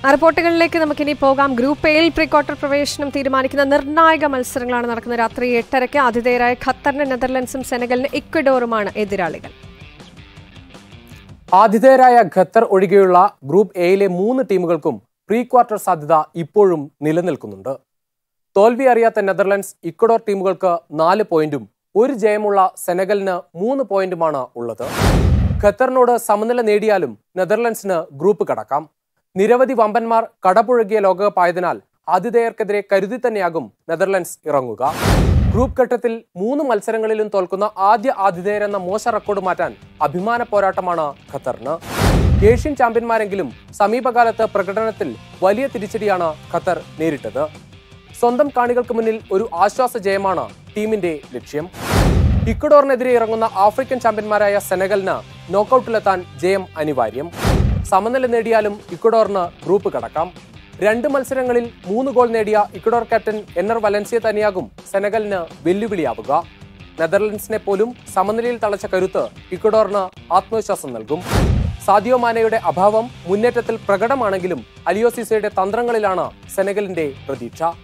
ആ റിപ്പോർട്ടുകളിലേക്ക് നമുക്കിനി പോകാം ഗ്രൂപ്പ് എയിൽ പ്രീ ക്വാർട്ടർ പ്രവേശനം തീരുമാനിക്കുന്ന നിർണായക മത്സരങ്ങളാണ് നടക്കുന്നത് രാത്രി എട്ടരയ്ക്ക് ആതിഥേയരായ ഖത്തറിന് നെതർലൻഡ്സും സെനഗലിന് ഇക്വഡോറുമാണ് എതിരാളികൾ ആതിഥേയരായ ഖത്തർ ഒഴികെയുള്ള ഗ്രൂപ്പ് എയിലെ മൂന്ന് ടീമുകൾക്കും പ്രീ ക്വാർട്ടർ സാധ്യത ഇപ്പോഴും നിലനിൽക്കുന്നുണ്ട് തോൽവി അറിയാത്ത നെതർലൻഡ്സ് ഇക്വഡോർ ടീമുകൾക്ക് നാല് പോയിന്റും ഒരു ജയമുള്ള സെനഗലിന് മൂന്ന് പോയിന്റുമാണ് ഉള്ളത് ഖത്തറിനോട് സമനില നേടിയാലും നെതർലൻഡ്സിന് ഗ്രൂപ്പ് കടക്കാം നിരവധി വമ്പന്മാർ കടപുഴകിയ ലോകകപ്പ് ആയതിനാൽ ആതിഥേയർക്കെതിരെ കരുതി തന്നെയാകും നെതർലൻഡ്സ് ഇറങ്ങുക ഗ്രൂപ്പ് ഘട്ടത്തിൽ മൂന്ന് മത്സരങ്ങളിലും തോൽക്കുന്ന ആദ്യ ആതിഥേയരെന്ന മോശ റെക്കോർഡ് മാറ്റാൻ അഭിമാന പോരാട്ടമാണ് ഖത്തറിന് ഏഷ്യൻ ചാമ്പ്യന്മാരെങ്കിലും സമീപകാലത്ത് പ്രകടനത്തിൽ വലിയ തിരിച്ചടിയാണ് ഖത്തർ നേരിട്ടത് സ്വന്തം കാണികൾക്ക് മുന്നിൽ ഒരു ആശ്വാസ ജയമാണ് ടീമിന്റെ ലക്ഷ്യം ഇക്വഡോറിനെതിരെ ഇറങ്ങുന്ന ആഫ്രിക്കൻ ചാമ്പ്യന്മാരായ സെനഗലിന് നോക്കൌട്ടിലെത്താൻ ജയം അനിവാര്യം സമനില നേടിയാലും ഇക്വഡോറിന് ഗ്രൂപ്പ് കടക്കാം രണ്ട് മത്സരങ്ങളിൽ മൂന്ന് ഗോൾ നേടിയ ഇക്വഡോർ ക്യാപ്റ്റൻ എന്നർ വലൻസിയ തന്നെയാകും സെനഗലിന് വെല്ലുവിളിയാവുക നെതർലൻഡ്സിനെ പോലും സമനിലയിൽ തളച്ച കരുത്ത് ഇക്വഡോറിന് ആത്മവിശ്വാസം നൽകും സാദിയോ മാനയുടെ അഭാവം മുന്നേറ്റത്തിൽ പ്രകടമാണെങ്കിലും അലിയോസിസയുടെ തന്ത്രങ്ങളിലാണ് സെനഗലിന്റെ പ്രതീക്ഷ